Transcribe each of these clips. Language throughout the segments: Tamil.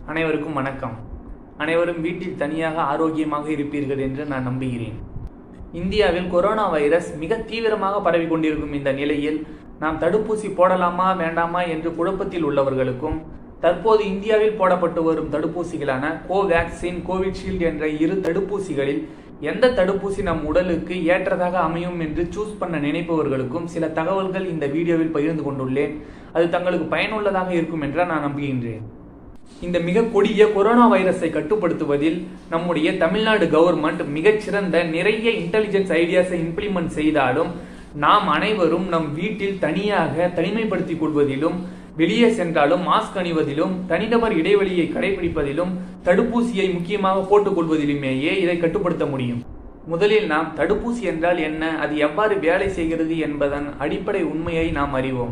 அனைவருக்கும் வணக்கம் அனைவரும் வீட்டில் தனியாக ஆரோக்கியமாக இருப்பீர்கள் என்று நான் நம்புகிறேன் இந்தியாவில் கொரோனா வைரஸ் மிக தீவிரமாக பரவி கொண்டிருக்கும் இந்த நிலையில் நாம் தடுப்பூசி போடலாமா வேண்டாமா என்று குழப்பத்தில் உள்ளவர்களுக்கும் தற்போது இந்தியாவில் போடப்பட்டு வரும் தடுப்பூசிகளான கோவேக்சின் கோவிஷீல்டு என்ற இரு தடுப்பூசிகளில் எந்த தடுப்பூசி நம் உடலுக்கு ஏற்றதாக அமையும் என்று சூஸ் பண்ண நினைப்பவர்களுக்கும் சில தகவல்கள் இந்த வீடியோவில் பகிர்ந்து கொண்டுள்ளேன் அது தங்களுக்கு பயனுள்ளதாக இருக்கும் என்று நான் நம்புகின்றேன் இந்த மிக கொடிய கொரோனா வைரஸை கட்டுப்படுத்துவதில் நம்முடைய தமிழ்நாடு கவர்மெண்ட் மிகச்சிறந்த நிறைய இன்டெலிஜென்ஸ் ஐடியாஸை இம்ப்ளிமெண்ட் செய்தாலும் நாம் அனைவரும் நம் வீட்டில் தனியாக தனிமைப்படுத்திக் கொள்வதிலும் வெளியே சென்றாலும் மாஸ்க் அணிவதிலும் தனிநபர் இடைவெளியை கடைபிடிப்பதிலும் தடுப்பூசியை முக்கியமாக போட்டுக் கொள்வதிலுமேயே இதை கட்டுப்படுத்த முடியும் முதலில் நாம் தடுப்பூசி என்றால் என்ன அது எவ்வாறு வேலை செய்கிறது என்பதன் அடிப்படை உண்மையை நாம் அறிவோம்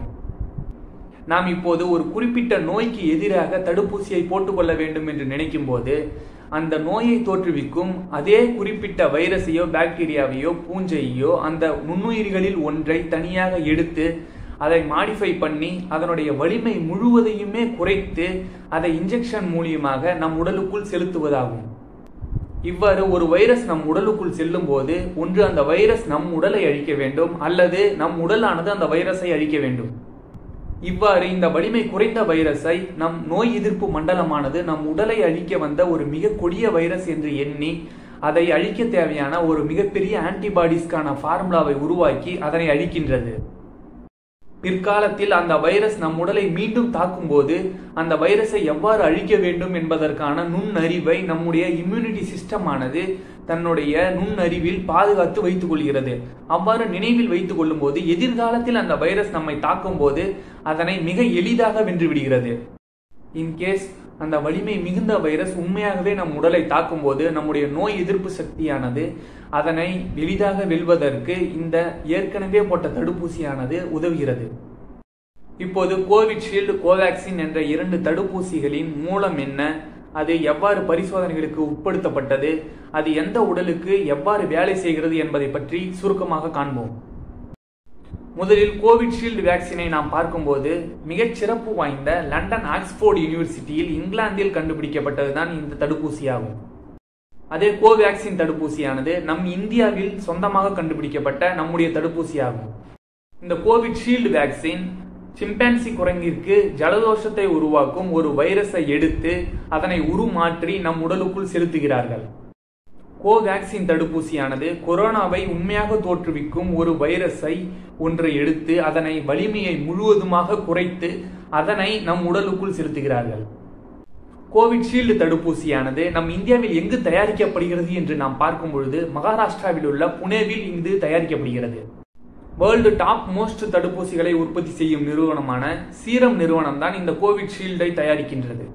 நாம் இப்போது ஒரு குறிப்பிட்ட நோய்க்கு எதிராக தடுப்பூசியை போட்டுக்கொள்ள வேண்டும் என்று நினைக்கும் போது அந்த நோயை தோற்றுவிக்கும் அதே குறிப்பிட்ட வைரஸையோ பாக்டீரியாவையோ பூஞ்சையோ அந்த நுண்ணுயிர்களில் ஒன்றை தனியாக எடுத்து அதை மாடிஃபை பண்ணி அதனுடைய வலிமை முழுவதையுமே குறைத்து அதை இன்ஜெக்ஷன் மூலியமாக நம் உடலுக்குள் செலுத்துவதாகும் இவ்வாறு ஒரு வைரஸ் நம் உடலுக்குள் செல்லும் போது ஒன்று அந்த வைரஸ் நம் உடலை அழிக்க வேண்டும் அல்லது நம் உடலானது அந்த வைரஸை அழிக்க வேண்டும் இவ்வாறு இந்த வலிமை குறைந்த வைரஸை நம் நோய் எதிர்ப்பு மண்டலமானது நம் உடலை அழிக்க வந்த ஒரு மிக கொடிய வைரஸ் என்று எண்ணி அதை அழிக்க தேவையான ஒரு மிகப்பெரிய ஆன்டிபாடிஸ்க்கான ஃபார்முலாவை உருவாக்கி அதனை அழிக்கின்றது பிற்காலத்தில் அந்த வைரஸ் நம் உடலை மீண்டும் தாக்கும் போது அந்த வைரஸை எவ்வாறு அழிக்க வேண்டும் என்பதற்கான நுண்ணறிவை நம்முடைய இம்யூனிட்டி சிஸ்டம் ஆனது தன்னுடைய நுண்ணறிவில் பாதுகாத்து வைத்துக் கொள்கிறது அவ்வாறு நினைவில் வைத்துக் கொள்ளும் போது எதிர்காலத்தில் அந்த வைரஸ் நம்மை தாக்கும் போது அதனை மிக எளிதாக வென்று விடுகிறது இன்கேஸ் அந்த வலிமை மிகுந்த வைரஸ் உண்மையாகவே நம் உடலை தாக்கும் போது நம்முடைய நோய் எதிர்ப்பு சக்தியானது அதனை எளிதாக வெல்வதற்கு இந்த ஏற்கனவே போட்ட தடுப்பூசியானது உதவுகிறது இப்போது கோவிட்ஷீல்டு கோவேக்சின் என்ற இரண்டு தடுப்பூசிகளின் மூலம் என்ன அது எவ்வாறு பரிசோதனைகளுக்கு உட்படுத்தப்பட்டது அது எந்த உடலுக்கு எவ்வாறு வேலை செய்கிறது என்பதை பற்றி சுருக்கமாக காண்போம் முதலில் கோவிட்ஷீல்டு வேக்சினை நாம் பார்க்கும்போது மிகச் சிறப்பு வாய்ந்த லண்டன் ஆக்ஸ்போர்ட் யூனிவர்சிட்டியில் இங்கிலாந்தில் கண்டுபிடிக்கப்பட்டதுதான் இந்த தடுப்பூசியாகும் அதே கோவேக்சின் தடுப்பூசியானது நம் இந்தியாவில் சொந்தமாக கண்டுபிடிக்கப்பட்ட நம்முடைய தடுப்பூசியாகும் இந்த கோவிட்ஷீல்டு வேக்சின் சிம்பான்சி குரங்கிற்கு ஜலதோஷத்தை உருவாக்கும் ஒரு வைரஸை எடுத்து அதனை உருமாற்றி நம் உடலுக்குள் செலுத்துகிறார்கள் கோவேக்சின் தடுப்பூசியானது கொரோனாவை உண்மையாக தோற்றுவிக்கும் ஒரு வைரஸை ஒன்றை எடுத்து அதனை வலிமையை முழுவதுமாக குறைத்து அதனை நம் உடலுக்குள் செலுத்துகிறார்கள் கோவிட்ஷீல்டு தடுப்பூசியானது நம் இந்தியாவில் எங்கு தயாரிக்கப்படுகிறது என்று நாம் பார்க்கும் பொழுது மகாராஷ்டிராவில் உள்ள புனேவில் இங்கு தயாரிக்கப்படுகிறது வேர்ல்டு டாப் மோஸ்ட் தடுப்பூசிகளை உற்பத்தி செய்யும் நிறுவனமான சீரம் நிறுவனம் தான் இந்த கோவிட்ஷீல்டை தயாரிக்கின்றது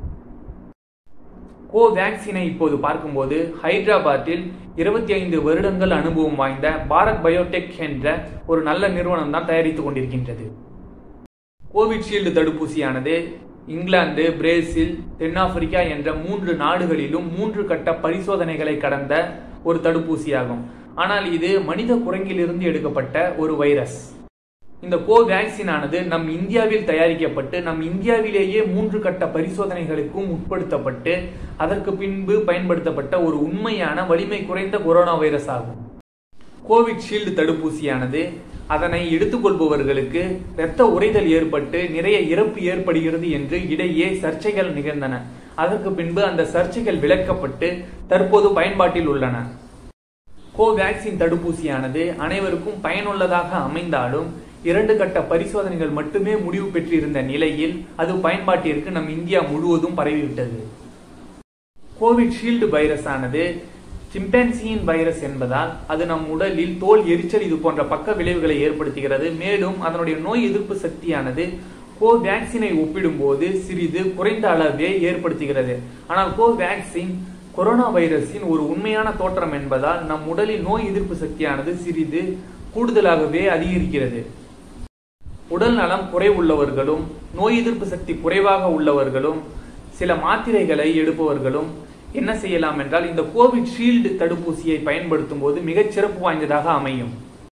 கோவேக்சினை இப்போது பார்க்கும்போது ஹைதராபாத்தில் இருபத்தி ஐந்து வருடங்கள் அனுபவம் வாய்ந்த பாரத் பயோடெக் என்ற ஒரு நல்ல நிறுவனம் தான் தயாரித்துக் கொண்டிருக்கின்றது கோவிட்ஷீல்டு தடுப்பூசியானது இங்கிலாந்து பிரேசில் தென்னாப்பிரிக்கா என்ற மூன்று நாடுகளிலும் மூன்று கட்ட பரிசோதனைகளை கடந்த ஒரு தடுப்பூசியாகும் ஆனால் இது மனித குரங்கிலிருந்து எடுக்கப்பட்ட ஒரு வைரஸ் இந்த கோவேக்சின் ஆனது நம் இந்தியாவில் தயாரிக்கப்பட்டு நம் இந்தியாவிலேயே மூன்று கட்ட பரிசோதனைகளுக்கும் உட்படுத்தப்பட்டு அதற்கு பின்பு பயன்படுத்தப்பட்ட ஒரு உண்மையான வலிமை குறைந்த கொரோனா வைரஸ் ஆகும் கோவிட்ஷீல்டு தடுப்பூசியானது அதனை எடுத்துக்கொள்பவர்களுக்கு இரத்த உறைதல் ஏற்பட்டு நிறைய இறப்பு ஏற்படுகிறது என்று இடையே சர்ச்சைகள் நிகழ்ந்தன அதற்கு பின்பு அந்த சர்ச்சைகள் விளக்கப்பட்டு தற்போது பயன்பாட்டில் உள்ளன கோவேக்சின் தடுப்பூசியானது அனைவருக்கும் பயனுள்ளதாக அமைந்தாலும் இரண்டு கட்ட பரிசோதனைகள் மட்டுமே முடிவு பெற்றிருந்த நிலையில் அது பயன்பாட்டிற்கு நம் இந்தியா முழுவதும் பரவிவிட்டது கோவிட்ஷீல்டு வைரஸ் ஆனது சிம்பன்சியின் வைரஸ் என்பதால் அது நம் உடலில் தோல் எரிச்சல் இது போன்ற பக்க விளைவுகளை ஏற்படுத்துகிறது மேலும் அதனுடைய நோய் எதிர்ப்பு சக்தியானது கோவேக்சினை ஒப்பிடும்போது சிறிது குறைந்த அளவே ஏற்படுத்துகிறது ஆனால் கோவேக்சின் கொரோனா வைரஸின் ஒரு உண்மையான தோற்றம் என்பதால் நம் உடலில் நோய் எதிர்ப்பு சக்தியானது சிறிது கூடுதலாகவே அதிகரிக்கிறது உடல் நலம் குறைவுள்ளவர்களும் நோய் எதிர்ப்பு சக்தி குறைவாக உள்ளவர்களும் சில மாத்திரைகளை எடுப்பவர்களும் என்ன செய்யலாம் என்றால் இந்த கோவிட் ஷீல்டு தடுப்பூசியை பயன்படுத்தும் போது மிகச் சிறப்பு வாய்ந்ததாக அமையும்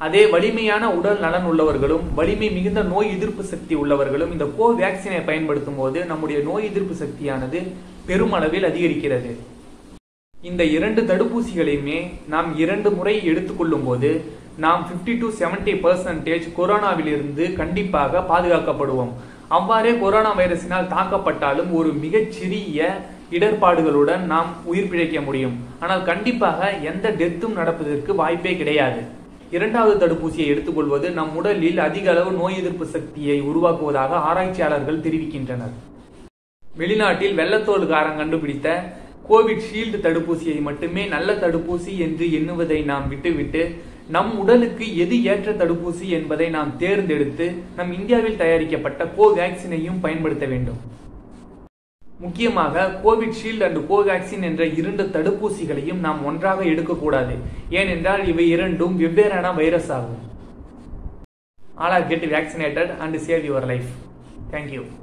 அதே வலிமையான உடல் நலன் உள்ளவர்களும் வலிமை மிகுந்த நோய் எதிர்ப்பு சக்தி உள்ளவர்களும் இந்த கோவேக்சினை பயன்படுத்தும் போது நம்முடைய நோய் எதிர்ப்பு சக்தியானது பெருமளவில் அதிகரிக்கிறது இந்த இரண்டு தடுப்பூசிகளையுமே நாம் இரண்டு முறை எடுத்துக்கொள்ளும் போது நாம் 50 டு 70% பர்சன்டேஜ் கொரோனாவிலிருந்து கண்டிப்பாக பாதுகாக்கப்படுவோம் அவ்வாறே கொரோனா வைரஸினால் தாக்கப்பட்டாலும் ஒரு மிகச்சிறிய இடர்பாடுகளுடன் நாம் உயிர் பிழைக்க முடியும் ஆனால் கண்டிப்பாக எந்த டெத்தும் நடப்பதற்கு வாய்ப்பே கிடையாது இரண்டாவது தடுப்பூசியை எடுத்துக்கொள்வது நம் உடலில் அதிக அளவு நோய் எதிர்ப்பு சக்தியை உருவாக்குவதாக ஆராய்ச்சியாளர்கள் தெரிவிக்கின்றனர் வெளிநாட்டில் வெள்ளத்தோல்காரன் கண்டுபிடித்த கோவிட் ஷீல்டு தடுப்பூசியை மட்டுமே நல்ல தடுப்பூசி என்று எண்ணுவதை நாம் விட்டுவிட்டு நம் உடலுக்கு எது ஏற்ற தடுப்பூசி என்பதை நாம் தேர்ந்தெடுத்து நம் இந்தியாவில் தயாரிக்கப்பட்ட கோவேக்சினையும் பயன்படுத்த வேண்டும் முக்கியமாக கோவிட் ஷீல்டு அண்ட் கோவேக்சின் என்ற இரண்டு தடுப்பூசிகளையும் நாம் ஒன்றாக எடுக்கக்கூடாது ஏனென்றால் இவை இரண்டும் வெவ்வேறான வைரஸ் ஆகும் all are get vaccinated and save your life thank you